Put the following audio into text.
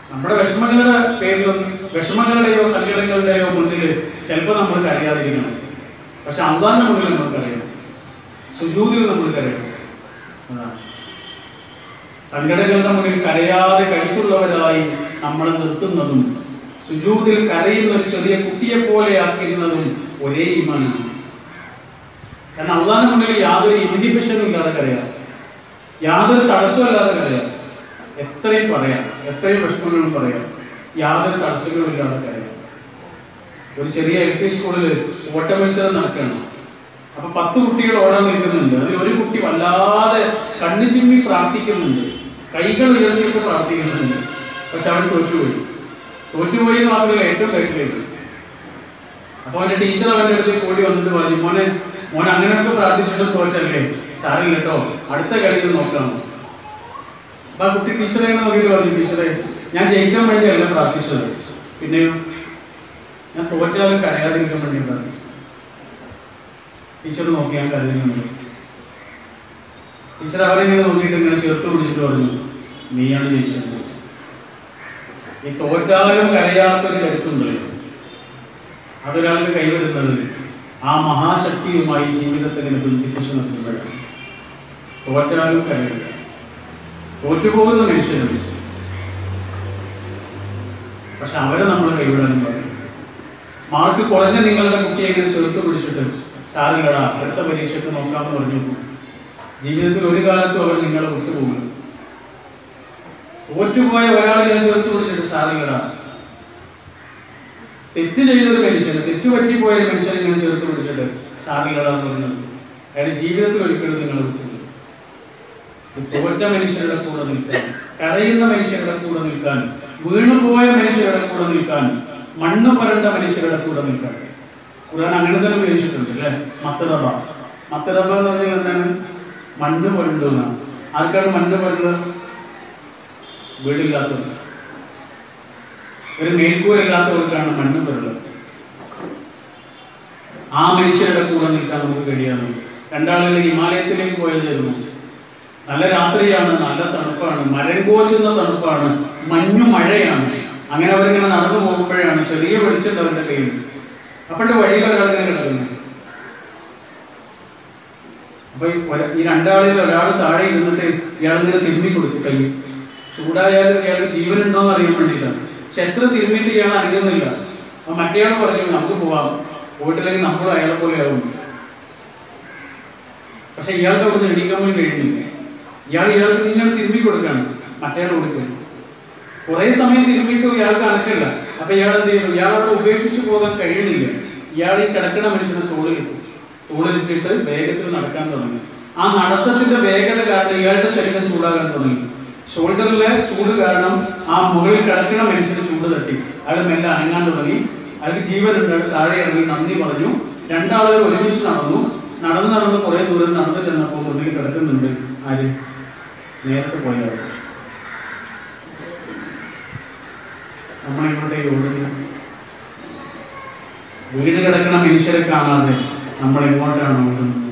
നമ്മുടെ വിഷമങ്ങളുടെ പേരിലൊന്നും വിഷമങ്ങളുടെയോ സങ്കടങ്ങളുടെയോ മുന്നിൽ ചിലപ്പോൾ നമ്മൾ കരയാതിരിക്കണം പക്ഷെ അള്ളാന്റെ മുന്നിൽ നമ്മൾക്കറിയാം സുജൂതിൽ നമ്മൾക്കറിയാം അതാണ് സങ്കടങ്ങളുടെ മുന്നിൽ കരയാതെ കരുത്തുള്ളവരായി നമ്മളെ നിർത്തുന്നതും സുജൂതിൽ കരയുന്ന ഒരു ചെറിയ കുട്ടിയെ പോലെ ആക്കിയിരുന്നതും ഒരേ ഇമാനാണ് കാരണം അള്ളാന്റെ മുന്നിൽ യാതൊരു ഇൻഹിബിഷനും ഇല്ലാതെ കരയാം യാതൊരു തടസ്സമില്ലാതെ കരയാം എത്രയും പറയാം എത്രയും വിഷമങ്ങളും പറയാം യാതൊരു തടസ്സങ്ങളും ഇല്ലാതെ കരയാം ഒരു ചെറിയ എൽ പി സ്കൂളിൽ ഓട്ട മത്സരം നടക്കുകയാണ് അപ്പൊ പത്ത് കുട്ടികൾ ഓടാൻ നിൽക്കുന്നുണ്ട് അതിൽ ഒരു കുട്ടി വല്ലാതെ കണ്ണു ചിമ്മി പ്രാർത്ഥിക്കുന്നുണ്ട് കൈകൾ ഉയർത്തിയിട്ട് പ്രാർത്ഥിക്കുന്നുണ്ട് പക്ഷെ അവൻ തോറ്റുപോയി തോറ്റുപോയി എന്ന് മാത്രമല്ല ഏറ്റവും ബാക്കിലേക്ക് അപ്പൊ അവന്റെ ടീച്ചർ അവന്റെ അടുത്ത് കൂടി വന്നിട്ട് പറഞ്ഞു മോനെ മോൻ അങ്ങനെയൊക്കെ പ്രാർത്ഥിച്ചിട്ട് തോറ്റല്ലേ സാറില്ല കേട്ടോ അടുത്ത കളിയിൽ നോക്കാം അപ്പൊ ആ കുട്ടി ടീച്ചറെ ഇങ്ങനെ നോക്കിയിട്ട് പറഞ്ഞു ടീച്ചറെ ഞാൻ ജയിക്കാൻ വേണ്ടിയല്ല പ്രാർത്ഥിച്ചത് പിന്നെയോ ഞാൻ തോറ്റാലും കരയാതിരിക്കാൻ വേണ്ടി പ്രാർത്ഥിച്ചു ടീച്ചർ നോക്കി ഞാൻ കരുതുന്നുണ്ട് ടീച്ചർ അവരെ ഇങ്ങനെ നോക്കിയിട്ട് ഇങ്ങനെ ചേർത്ത് പിടിച്ചിട്ട് പറഞ്ഞു നീയാണ് ജയിച്ചത് ഈ തോറ്റാലും കരയാത്തൊരു കരുത്തുണ്ടല്ലോ അതൊരാൾക്ക് കൈവിടുന്നത് ആ മഹാശക്തിയുമായി ജീവിതത്തെ ഇങ്ങനെ ബന്ധിപ്പിച്ചു നിർത്തുമ്പോഴാണ് തോറ്റാലും കരയില്ല തോറ്റുപോകുന്ന മനുഷ്യരുണ്ട് പക്ഷെ അവരെ നമ്മൾ കൈവിടാനും പറയും മാർക്ക് കുറഞ്ഞ നിങ്ങളുടെ കുട്ടിയെ ഇങ്ങനെ ചേർത്ത് പിടിച്ചിട്ട് സാറില്ലടാ അടുത്ത പരീക്ഷയ്ക്ക് നോക്കാമെന്ന് പറഞ്ഞു ജീവിതത്തിൽ ഒരു കാലത്തും അവർ നിങ്ങളെ വിട്ടുപോകില്ല തോറ്റുപോയ ഒരാളെ ഇങ്ങനെ ചേർത്ത് പിടിച്ചിട്ട് സാറില്ലടാ തെറ്റ് ചെയ്തൊരു മനുഷ്യന് തെറ്റ് പറ്റിപ്പോയ ഒരു മനുഷ്യനെ ഇങ്ങനെ ചേർത്ത് പിടിച്ചിട്ട് സാറില്ലടാ എന്ന് പറഞ്ഞു അയാൾ ജീവിതത്തിൽ ഒരിക്കലും നിങ്ങൾ വിട്ടുപോകില്ല ഈ തോറ്റ മനുഷ്യരുടെ കൂടെ നിൽക്കാൻ കരയുന്ന മനുഷ്യരുടെ കൂടെ നിൽക്കാൻ വീണുപോയ മനുഷ്യരുടെ കൂടെ നിൽക്കാൻ മണ്ണ് പുരണ്ട മനുഷ്യരുടെ കൂടെ നിൽക്കാൻ ഖുർആൻ അങ്ങനെ തന്നെ ഉപയോഗിച്ചിട്ടുണ്ട് അല്ലേ മത്തറബ മത്തറബ എന്ന് പറഞ്ഞാൽ എന്താണ് മണ്ണ് പുരണ്ടുന്ന ആർക്കാണ് മണ്ണ് പുരണ്ടത് വീടില്ലാത്തവർ ഒരു മേൽക്കൂരില്ലാത്തവർക്കാണ് മണ്ണ് പുരണ്ടത് ആ മനുഷ്യരുടെ കൂടെ നിൽക്കാൻ നമുക്ക് കഴിയാതെ രണ്ടാളുകൾ ഹിമാലയത്തിലേക്ക് പോയതായിരുന്നു നല്ല രാത്രിയാണ് നല്ല തണുപ്പാണ് മരം കോച്ചുന്ന തണുപ്പാണ് മഞ്ഞു മഴയാണ് അങ്ങനെ അവരിങ്ങനെ നടന്നു പോകുമ്പോഴാണ് ചെറിയ വെളിച്ചം അവരുടെ കയ്യിൽ അപ്പോഴത്തെ വഴിയിൽ ഒരാളിങ്ങനെ കിടക്കുന്നു അപ്പൊ ഈ ഒര- ഈ രണ്ടാളിൽ ഒരാൾ താഴെ ഇരുന്നിട്ട് ഇയാളിങ്ങനെ തിരുമ്മി കൊടുത്തു കൈ ചൂടായാലും ഇയാൾക്ക് ജീവനുണ്ടോ എന്ന് അറിയാൻ വേണ്ടിയിട്ടാണ് പക്ഷെ എത്ര തിരുമ്മിട്ട് ഇയാൾ അറിയുന്നില്ല അപ്പൊ മറ്റേയാൾ പറഞ്ഞു നമുക്ക് പോവാം പോയിട്ടില്ലെങ്കിൽ നമ്മളും അയാളെ പോലെ ആവും പക്ഷെ ഇയാൾക്ക് അവിടെ നിന്ന് എണീക്കാൻ പോലും കഴിയുന്നില്ല ഇയാൾ ഇയാൾക്ക് നിങ്ങൾ തിരുമ്പി കൊടുക്കാണ് മറ്റേയാൾ കൊടുക്കുന്നു കുറെ സമയം തിരുമ്പിയിട്ടും ഇയാൾക്ക് അനക്കില്ല അപ്പൊ ഇയാൾ എന്ത് ചെയ്യുന്നു ഇയാൾ അവിടെ ഉപേക്ഷിച്ചു പോകാൻ കഴിയുന്നില്ല ഇയാൾ ഈ കിടക്കണ മനുഷ്യനെ തോളിലിട്ടു തോളിലിട്ടിട്ട് വേഗത്തിൽ നടക്കാൻ തുടങ്ങി ആ നടത്തത്തിന്റെ വേഗത കാരണം ഇയാളുടെ ശരീരം ചൂടാകാൻ തുടങ്ങി ഷോൾഡറിലെ ചൂട് കാരണം ആ മുകളിൽ കിടക്കണ മനുഷ്യന് ചൂട് തട്ടി അയാൾ മെല്ലെ അനങ്ങാൻ തുടങ്ങി അയാൾക്ക് ജീവനുണ്ട് അയാൾ താഴെ ഇറങ്ങി നന്ദി പറഞ്ഞു രണ്ടാളുകൾ ഒരുമിച്ച് നടന്നു നടന്ന് നടന്ന് കുറെ ദൂരം നടന്നു ചെന്നപ്പോൾ മുന്നിൽ കിടക്കുന്നുണ്ട് ആര് നേരത്തെ പോയാൽ നമ്മളിങ്ങോട്ടേക്ക് ഓടുന്നു വീട് കിടക്കണ മനുഷ്യരെ കാണാതെ നമ്മൾ എങ്ങോട്ടാണ് ഓടുന്നത്